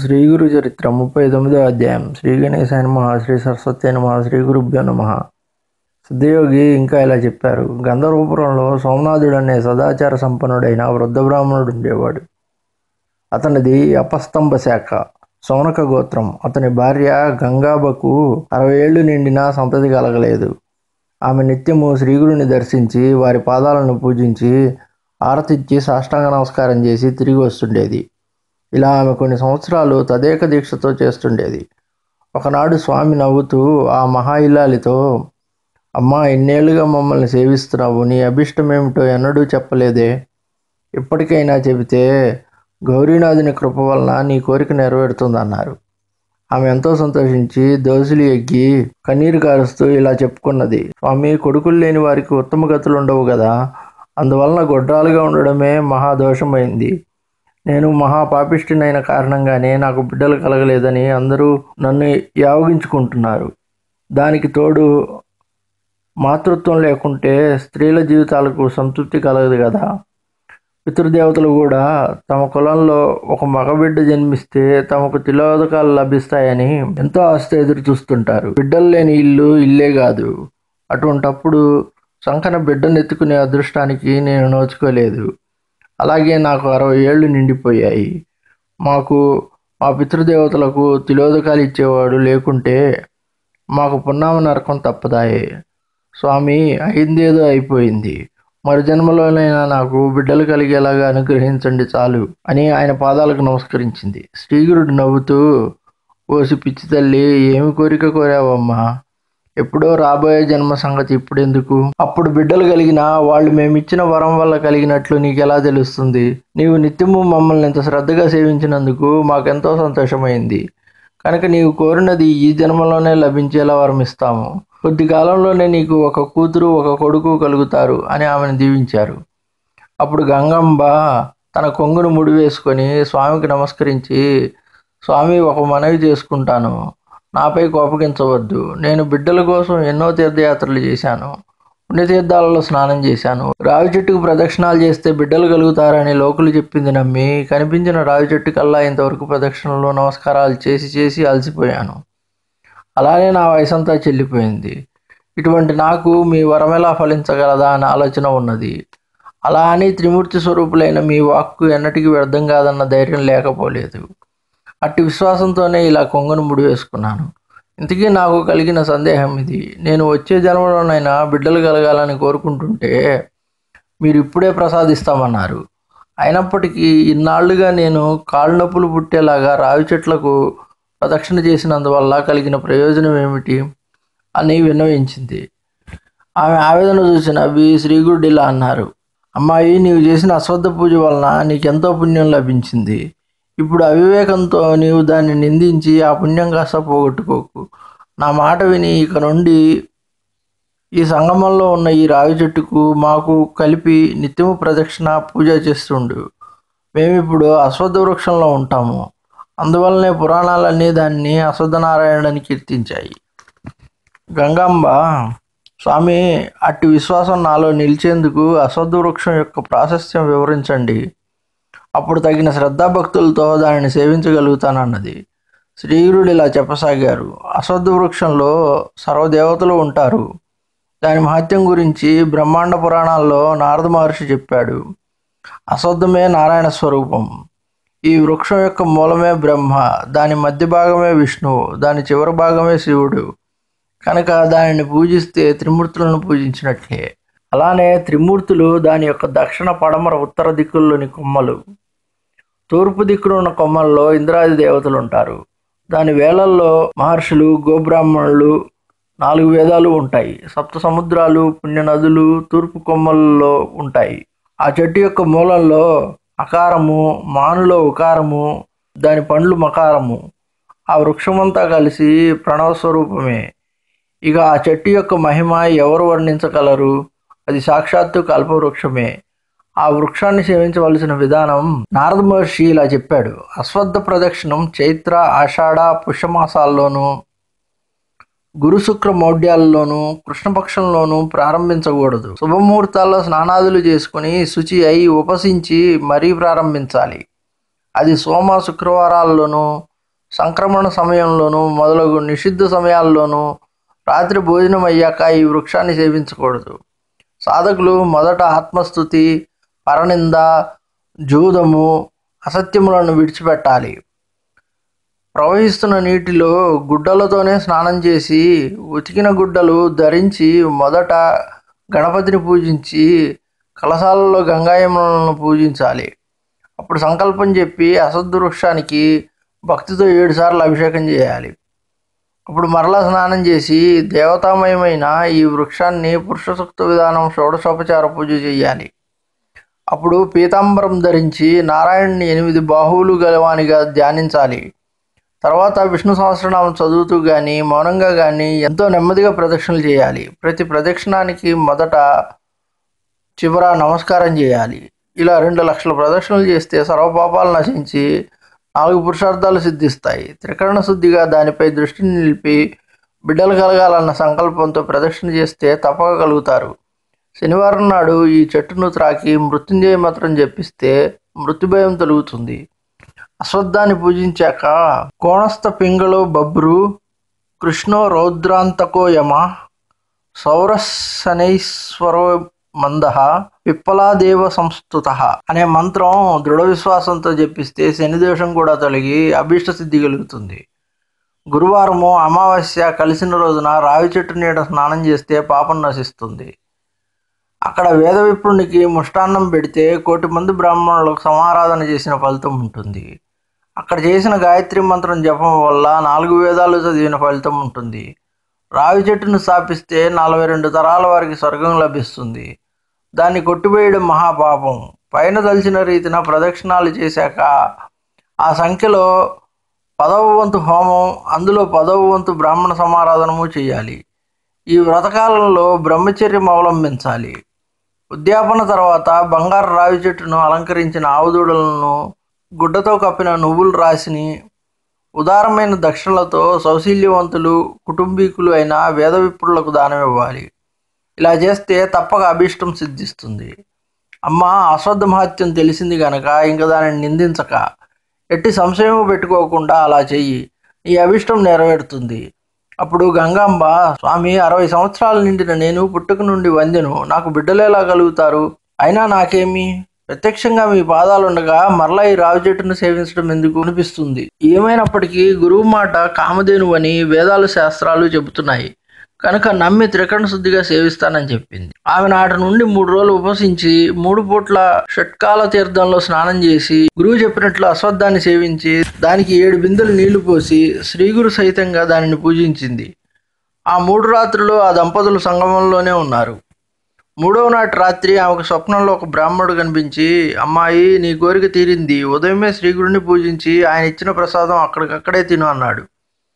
శ్రీ గురు చరిత్ర ముప్పై తొమ్మిదో అధ్యాయం శ్రీ గణేశాయ నమ శ్రీ సరస్వతి నమ శ్రీ గురుభ్యో నమ సిద్ధయోగి ఇంకా ఇలా చెప్పారు గంధర్వపురంలో సోమనాథుడు అనే సదాచార సంపన్నుడైన వృద్ధ బ్రాహ్మణుడు ఉండేవాడు అతనిది అపస్తంభ శాఖ సౌనక గోత్రం అతని భార్య గంగాబకు అరవై ఏళ్లు నిండినా సంతతి కలగలేదు ఆమె నిత్యము శ్రీగురుని దర్శించి వారి పాదాలను పూజించి ఆరతిచ్చి సాష్టాంగ నమస్కారం చేసి తిరిగి వస్తుండేది ఇలా ఆమె కొన్ని సంవత్సరాలు తదేక దీక్షతో చేస్తుండేది ఒకనాడు స్వామి నవ్వుతూ ఆ మహా ఇల్లాలితో అమ్మా ఇన్నేళ్లుగా మమ్మల్ని సేవిస్తున్నావు నీ అభిష్టం ఏమిటో ఎన్నడూ చెప్పలేదే ఇప్పటికైనా చెబితే గౌరీనాథుని కృప వలన నీ కోరిక నెరవేరుతుందన్నారు ఆమె ఎంతో సంతోషించి దోసులు ఎగ్గి కన్నీరు కారుస్తూ ఇలా చెప్పుకున్నది స్వామి కొడుకులు లేని వారికి ఉత్తమ గతులు ఉండవు కదా అందువలన గొడ్రాలుగా ఉండడమే మహాదోషమైంది నేను మహాపాపిష్టినైన కారణంగానే నాకు బిడ్డలు కలగలేదని అందరూ నన్ను యావగించుకుంటున్నారు దానికి తోడు మాతృత్వం లేకుంటే స్త్రీల జీవితాలకు సంతృప్తి కలగదు కదా పితృదేవతలు కూడా తమ కులంలో ఒక మగబిడ్డ జన్మిస్తే తమకు తిలోదకాలు లభిస్తాయని ఎంతో ఆస్తి ఎదురు చూస్తుంటారు బిడ్డలు లేని ఇల్లు ఇల్లే కాదు అటువంటప్పుడు సంకన బిడ్డనెత్తుకునే అదృష్టానికి నేను నోచుకోలేదు అలాగే నాకు అరవై ఏళ్ళు నిండిపోయాయి మాకు మా పితృదేవతలకు తిలోదకాలు ఇచ్చేవాడు లేకుంటే మాకు పున్నామ నరకం తప్పదాయే స్వామి అయిందేదో అయిపోయింది మరి జన్మలోనైనా నాకు బిడ్డలు కలిగేలాగా అనుగ్రహించండి చాలు అని ఆయన పాదాలకు నమస్కరించింది శ్రీగురుడు నవ్వుతూ ఓసి పిచ్చి తల్లి ఏమి కోరిక కోరావమ్మా ఎప్పుడో రాబోయే జన్మ సంగతి ఇప్పుడెందుకు అప్పుడు బిడ్డలు కలిగిన వాళ్ళు మేమిచ్చిన వరం వల్ల కలిగినట్లు నీకెలా తెలుస్తుంది నీవు నిత్యము మమ్మల్ని ఇంత శ్రద్ధగా సేవించినందుకు మాకెంతో సంతోషమైంది కనుక నీవు కోరినది ఈ జన్మలోనే లభించేలా వరం ఇస్తాము కొద్ది కాలంలోనే నీకు ఒక కూతురు ఒక కొడుకు కలుగుతారు అని ఆమెను దీవించారు అప్పుడు గంగమ్మ తన కొంగును ముడివేసుకొని స్వామికి నమస్కరించి స్వామి ఒక మనవి చేసుకుంటాను నాపై కోపగించవద్దు నేను బిడ్డల కోసం ఎన్నో తీర్థయాత్రలు చేశాను పుణ్యతీర్థాలలో స్నానం చేశాను రావి చెట్టుకు ప్రదక్షిణాలు చేస్తే బిడ్డలు కలుగుతారని లోకులు చెప్పింది నమ్మి కనిపించిన రావి చెట్టు కల్లా ఇంతవరకు ప్రదక్షిణలు నమస్కారాలు చేసి చేసి అలసిపోయాను అలానే నా వయసంతా చెల్లిపోయింది ఇటువంటి నాకు మీ వరం ఎలా ఫలించగలదా అనే ఆలోచన ఉన్నది అలా అని త్రిమూర్తి స్వరూపులైన మీ వాక్కు ఎన్నటికీ వ్యర్థం కాదన్న ధైర్యం లేకపోలేదు అట్టి విశ్వాసంతోనే ఇలా కొంగను ముడి వేసుకున్నాను ఇంతకీ నాకు కలిగిన సందేహం ఇది నేను వచ్చే జన్మలోనైనా బిడ్డలు కలగాలని కోరుకుంటుంటే మీరు ఇప్పుడే ప్రసాదిస్తామన్నారు అయినప్పటికీ ఇన్నాళ్లుగా నేను కాళ్ళు నొప్పులు పుట్టేలాగా రావి చెట్లకు ప్రదక్షిణ చేసినందువల్ల కలిగిన ప్రయోజనం ఏమిటి అని విన్నవించింది ఆమె ఆవేదన చూసిన అవి శ్రీగురుడు ఇలా అన్నారు అమ్మాయి నీవు చేసిన అశ్వద్ధ పూజ వలన నీకెంతో పుణ్యం లభించింది ఇప్పుడు అవివేకంతో నీవు దాన్ని నిందించి ఆ పుణ్యం కాస్త పోగొట్టుకోకు నా మాట విని ఇక నుండి ఈ సంగమంలో ఉన్న ఈ రావి చెట్టుకు మాకు కలిపి నిత్యము ప్రదక్షిణ పూజ చేస్తుండు మేమిప్పుడు అశ్వద్ధ వృక్షంలో ఉంటాము అందువల్లనే పురాణాలన్నీ దాన్ని అశ్వద్ధనారాయణని కీర్తించాయి గంగాంబ స్వామి అట్టి విశ్వాసం నాలో నిలిచేందుకు అశ్వద్ధ వృక్షం యొక్క ప్రాశస్త్యం వివరించండి అప్పుడు తగిన శ్రద్ధాభక్తులతో దానిని సేవించగలుగుతానన్నది శ్రీగురుడు ఇలా చెప్పసాగారు అశ్వద్ధ వృక్షంలో సర్వదేవతలు ఉంటారు దాని మహత్యం గురించి బ్రహ్మాండ పురాణాల్లో నారద మహర్షి చెప్పాడు అశ్వద్ధమే నారాయణ స్వరూపం ఈ వృక్షం యొక్క మూలమే బ్రహ్మ దాని మధ్య భాగమే విష్ణువు దాని చివరి భాగమే శివుడు కనుక దానిని పూజిస్తే త్రిమూర్తులను పూజించినట్లే అలానే త్రిమూర్తులు దాని యొక్క దక్షిణ పడమర ఉత్తర దిక్కుల్లోని కొమ్మలు తూర్పు దిక్కున ఉన్న కొమ్మల్లో ఇంద్రాది దేవతలు ఉంటారు దాని వేళల్లో మహర్షులు గోబ్రాహ్మణులు నాలుగు వేదాలు ఉంటాయి సప్త సముద్రాలు పుణ్య నదులు తూర్పు కొమ్మల్లో ఉంటాయి ఆ చెట్టు యొక్క మూలంలో అకారము మానులో ఉకారము దాని పండ్లు మకారము ఆ వృక్షమంతా కలిసి ప్రణవ స్వరూపమే ఇక ఆ చెట్టు యొక్క మహిమ ఎవరు వర్ణించగలరు అది సాక్షాత్తు కల్పవృక్షమే ఆ వృక్షాన్ని సేవించవలసిన విధానం నారద మహర్షి ఇలా చెప్పాడు అశ్వద్ధ ప్రదక్షిణం చైత్ర ఆషాఢ పుష్యమాసాల్లోనూ గురు శుక్ర మౌఢ్యాల్లోనూ కృష్ణపక్షంలోనూ ప్రారంభించకూడదు శుభముహూర్తాల్లో స్నానాదులు చేసుకుని శుచి అయి ఉపసించి మరీ ప్రారంభించాలి అది సోమ శుక్రవారాల్లోనూ సంక్రమణ సమయంలోనూ మొదలగు నిషిద్ధ సమయాల్లోనూ రాత్రి భోజనం అయ్యాక ఈ వృక్షాన్ని సేవించకూడదు సాధకులు మొదట ఆత్మస్థుతి పరనింద జూదము అసత్యములను విడిచిపెట్టాలి ప్రవహిస్తున్న నీటిలో గుడ్డలతోనే స్నానం చేసి ఉతికిన గుడ్డలు ధరించి మొదట గణపతిని పూజించి కలశాలలో గంగాయములను పూజించాలి అప్పుడు సంకల్పం చెప్పి అసద్వృక్షానికి భక్తితో ఏడుసార్లు అభిషేకం చేయాలి అప్పుడు మరలా స్నానం చేసి దేవతామయమైన ఈ వృక్షాన్ని పురుష సూక్త విధానం షోడశోపచార పూజ చేయాలి అప్పుడు పీతాంబరం ధరించి నారాయణుని ఎనిమిది బాహువులు గలవానిగా ధ్యానించాలి తర్వాత విష్ణు సహస్రనామం చదువుతూ కానీ మౌనంగా కానీ ఎంతో నెమ్మదిగా ప్రదక్షిణలు చేయాలి ప్రతి ప్రదక్షిణానికి మొదట చివర నమస్కారం చేయాలి ఇలా రెండు లక్షల ప్రదక్షిణలు చేస్తే సర్వపాపాలు నశించి నాలుగు పురుషార్థాలు సిద్ధిస్తాయి త్రికరణ శుద్ధిగా దానిపై దృష్టిని నిలిపి బిడ్డలు కలగాలన్న సంకల్పంతో ప్రదక్షిణ చేస్తే తప్పక కలుగుతారు శనివారం నాడు ఈ చెట్టును త్రాకి మృత్యుంజయ మంత్రం జపిస్తే మృత్యుభయం తొలుగుతుంది అశ్వత్థాన్ని పూజించాక కోణస్థ పింగళో బబ్రు కృష్ణో రౌద్రాంతకో యమ సౌరశనైశ్వరో మంద పిప్పలాదేవ సంస్థుత అనే మంత్రం దృఢ విశ్వాసంతో జపిస్తే శనిదోషం కూడా తొలగి అభీష్ట సిద్ధి కలుగుతుంది గురువారము అమావాస్య కలిసిన రోజున రావి చెట్టు నీడ స్నానం చేస్తే పాపం నశిస్తుంది అక్కడ వేద విప్రునికి ముష్టాన్నం పెడితే కోటి మంది బ్రాహ్మణులకు సమారాధన చేసిన ఫలితం ఉంటుంది అక్కడ చేసిన గాయత్రి మంత్రం జపం వల్ల నాలుగు వేదాలు చదివిన ఫలితం ఉంటుంది రావి చెట్టును స్థాపిస్తే నలభై రెండు తరాల వారికి స్వర్గం లభిస్తుంది దాన్ని కొట్టివేయడం మహాపాపం పైన తలిచిన రీతిన ప్రదక్షిణాలు చేశాక ఆ సంఖ్యలో పదవ వంతు హోమం అందులో పదవ వంతు బ్రాహ్మణ సమారాధనము చేయాలి ఈ వ్రతకాలంలో బ్రహ్మచర్యం అవలంబించాలి ఉద్యాపన తర్వాత బంగారు రావి చెట్టును అలంకరించిన ఆవుదూడలను గుడ్డతో కప్పిన నువ్వులు రాసిని ఉదారమైన దక్షిణలతో సౌశీల్యవంతులు కుటుంబీకులు అయిన వేద విప్రులకు దానం ఇవ్వాలి ఇలా చేస్తే తప్పక అభీష్టం సిద్ధిస్తుంది అమ్మ అశ్వద్ధ మహత్యం తెలిసింది గనక ఇంక దానిని నిందించక ఎట్టి సంశయం పెట్టుకోకుండా అలా చెయ్యి ఈ అభిష్టం నెరవేరుతుంది అప్పుడు గంగాంబ స్వామి అరవై సంవత్సరాల నిండిన నేను పుట్టుక నుండి వందెను నాకు బిడ్డలేలా కలుగుతారు అయినా నాకేమి ప్రత్యక్షంగా మీ పాదాలుండగా మరలా ఈ రావి చెట్టును సేవించడం ఎందుకు అనిపిస్తుంది ఏమైనప్పటికీ గురువు మాట కామధేను అని వేదాలు శాస్త్రాలు చెబుతున్నాయి కనుక నమ్మి త్రికరణ శుద్ధిగా సేవిస్తానని చెప్పింది ఆమె నాటి నుండి మూడు రోజులు ఉపసించి మూడు పూట్ల షట్కాల తీర్థంలో స్నానం చేసి గురువు చెప్పినట్లు అశ్వత్థాన్ని సేవించి దానికి ఏడు బిందెలు నీళ్లు పోసి శ్రీగురు సహితంగా దానిని పూజించింది ఆ మూడు రాత్రులు ఆ దంపతులు సంగమంలోనే ఉన్నారు మూడవ నాటి రాత్రి ఆమెకు స్వప్నంలో ఒక బ్రాహ్మణుడు కనిపించి అమ్మాయి నీ కోరిక తీరింది ఉదయమే శ్రీగురుని పూజించి ఆయన ఇచ్చిన ప్రసాదం అక్కడికక్కడే తిను అన్నాడు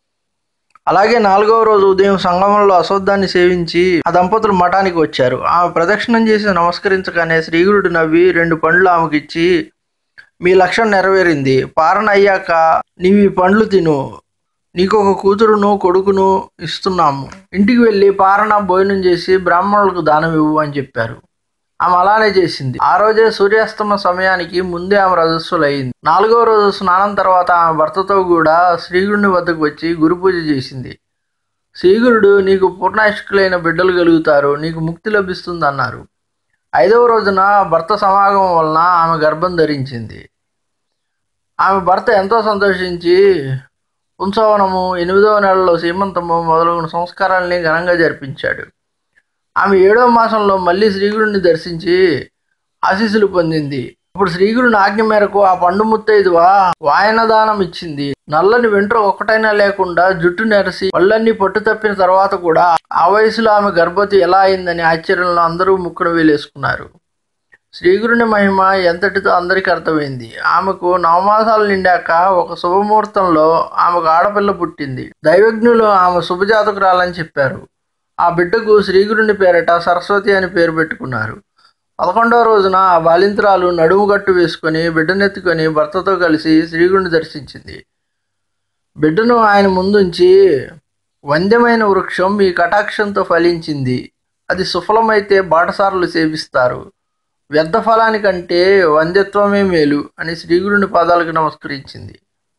అలాగే నాలుగవ రోజు ఉదయం సంగమంలో అశ్వత్థాన్ని సేవించి ఆ దంపతులు మఠానికి వచ్చారు ఆమె ప్రదక్షిణం చేసి నమస్కరించగానే శ్రీగురుడు నవ్వి రెండు పండ్లు ఆమెకిచ్చి మీ లక్ష్యం నెరవేరింది పారణ అయ్యాక నీవు ఈ పండ్లు తిను నీకు ఒక కూతురును కొడుకును ఇస్తున్నాము ఇంటికి వెళ్ళి పారణ భోజనం చేసి బ్రాహ్మణులకు దానం ఇవ్వు అని చెప్పారు ఆమె అలానే చేసింది ఆ రోజే సూర్యాస్తమ సమయానికి ముందే ఆమె రజస్సులయ్యింది నాలుగవ రోజు స్నానం తర్వాత ఆమె భర్తతో కూడా శ్రీగురుని వద్దకు వచ్చి గురు పూజ చేసింది శ్రీగురుడు నీకు పూర్ణాయుష్కులైన బిడ్డలు కలుగుతారు నీకు ముక్తి లభిస్తుంది అన్నారు ఐదవ రోజున భర్త సమాగమం వలన ఆమె గర్భం ధరించింది ఆమె భర్త ఎంతో సంతోషించి పుంసవనము ఎనిమిదవ నెలలో సీమంతము మొదలగు సంస్కారాల్ని ఘనంగా జరిపించాడు ఆమె ఏడవ మాసంలో మళ్ళీ శ్రీగురుని దర్శించి ఆశీస్సులు పొందింది అప్పుడు శ్రీగురుని ఆజ్ఞ మేరకు ఆ పండు ముత్తైదువా వాయనదానం ఇచ్చింది నల్లని వెంట్రు ఒక్కటైనా లేకుండా జుట్టు నెరసి పళ్ళన్నీ పట్టు తప్పిన తర్వాత కూడా ఆ వయసులో ఆమె గర్భవతి ఎలా అయిందని ఆశ్చర్యంలో అందరూ ముక్కును వేలేసుకున్నారు శ్రీగురుని మహిమ ఎంతటితో అందరికీ అర్థమైంది ఆమెకు నవమాసాలు నిండాక ఒక శుభముహూర్తంలో ఆమెకు ఆడపిల్ల పుట్టింది దైవజ్ఞులు ఆమె శుభజాతకురాలని చెప్పారు ఆ బిడ్డకు శ్రీగురుని పేరట సరస్వతి అని పేరు పెట్టుకున్నారు పదకొండవ రోజున ఆ బాలింతురాలు నడుము గట్టు వేసుకొని బిడ్డనెత్తుకొని భర్తతో కలిసి శ్రీగురుని దర్శించింది బిడ్డను ఆయన ముందుంచి వంద్యమైన వృక్షం మీ కటాక్షంతో ఫలించింది అది సుఫలమైతే బాటసారులు సేవిస్తారు వ్యర్థ ఫలానికంటే వంద్యత్వమే మేలు అని శ్రీగురుని పాదాలకు నమస్కరించింది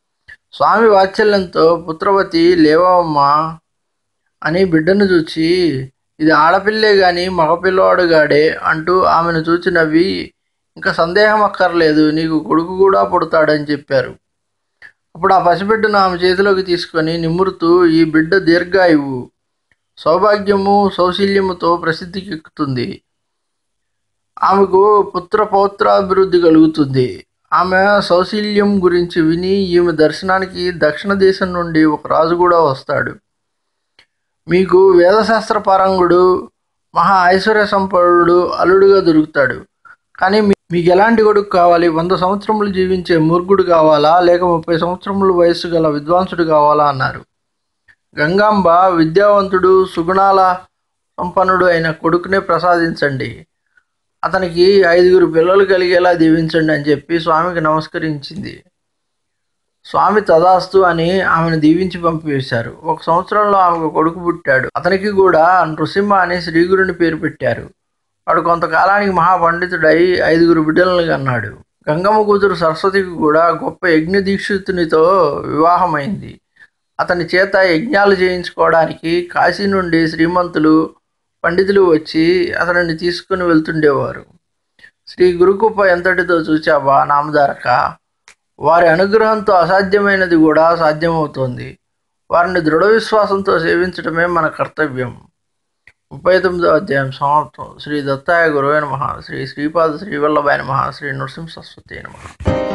స్వామి వాత్సల్యంతో పుత్రవతి లేవమ్మా అని బిడ్డను చూచి ఇది ఆడపిల్లే గాని మగపిల్లవాడు గాడే అంటూ ఆమెను చూచి నవ్వి ఇంకా సందేహం అక్కర్లేదు నీకు కొడుకు కూడా పుడతాడని చెప్పారు అప్పుడు ఆ పసిబిడ్డను ఆమె చేతిలోకి తీసుకొని నిమురుతూ ఈ బిడ్డ దీర్ఘాయువు సౌభాగ్యము సౌశల్యముతో ప్రసిద్ధికెక్కుతుంది ఆమెకు పుత్ర పౌత్రాభివృద్ధి కలుగుతుంది ఆమె సౌశల్యం గురించి విని ఈమె దర్శనానికి దక్షిణ దేశం నుండి ఒక రాజు కూడా వస్తాడు మీకు వేదశాస్త్ర పారంగుడు మహా ఐశ్వర్య సంపన్నుడు అల్లుడుగా దొరుకుతాడు కానీ మీ- మీకు ఎలాంటి కొడుకు కావాలి వంద సంవత్సరములు జీవించే మూర్ఖుడు కావాలా లేక ముప్పై సంవత్సరముల వయస్సు గల విద్వాంసుడు కావాలా అన్నారు గంగాంబ విద్యావంతుడు సుగుణాల సంపన్నుడు అయిన కొడుకునే ప్రసాదించండి అతనికి ఐదుగురు పిల్లలు కలిగేలా దీవించండి అని చెప్పి స్వామికి నమస్కరించింది స్వామి తదాస్తు అని ఆమెను దీవించి పంపివేశారు ఒక సంవత్సరంలో ఆమెకు కొడుకు పుట్టాడు అతనికి కూడా నృసింహ అని శ్రీగురుని పేరు పెట్టారు వాడు కొంతకాలానికి మహాపండితుడై ఐదుగురు బిడ్డలను కన్నాడు గంగమ్మ కూతురు సరస్వతికి కూడా గొప్ప యజ్ఞ దీక్షితునితో వివాహమైంది అతని చేత యజ్ఞాలు చేయించుకోవడానికి కాశీ నుండి శ్రీమంతులు పండితులు వచ్చి అతనిని తీసుకుని వెళ్తుండేవారు శ్రీ గురుకృప ఎంతటితో చూచావా నామధారక వారి అనుగ్రహంతో అసాధ్యమైనది కూడా సాధ్యమవుతోంది వారిని దృఢ విశ్వాసంతో సేవించడమే మన కర్తవ్యం ముప్పై తొమ్మిదో అధ్యాయం సమాప్తం శ్రీ దత్తాయ గురువైన మహా శ్రీ శ్రీపాద శ్రీవల్లభాయ నమ శ్రీ నృసింహ సరస్వతి నమ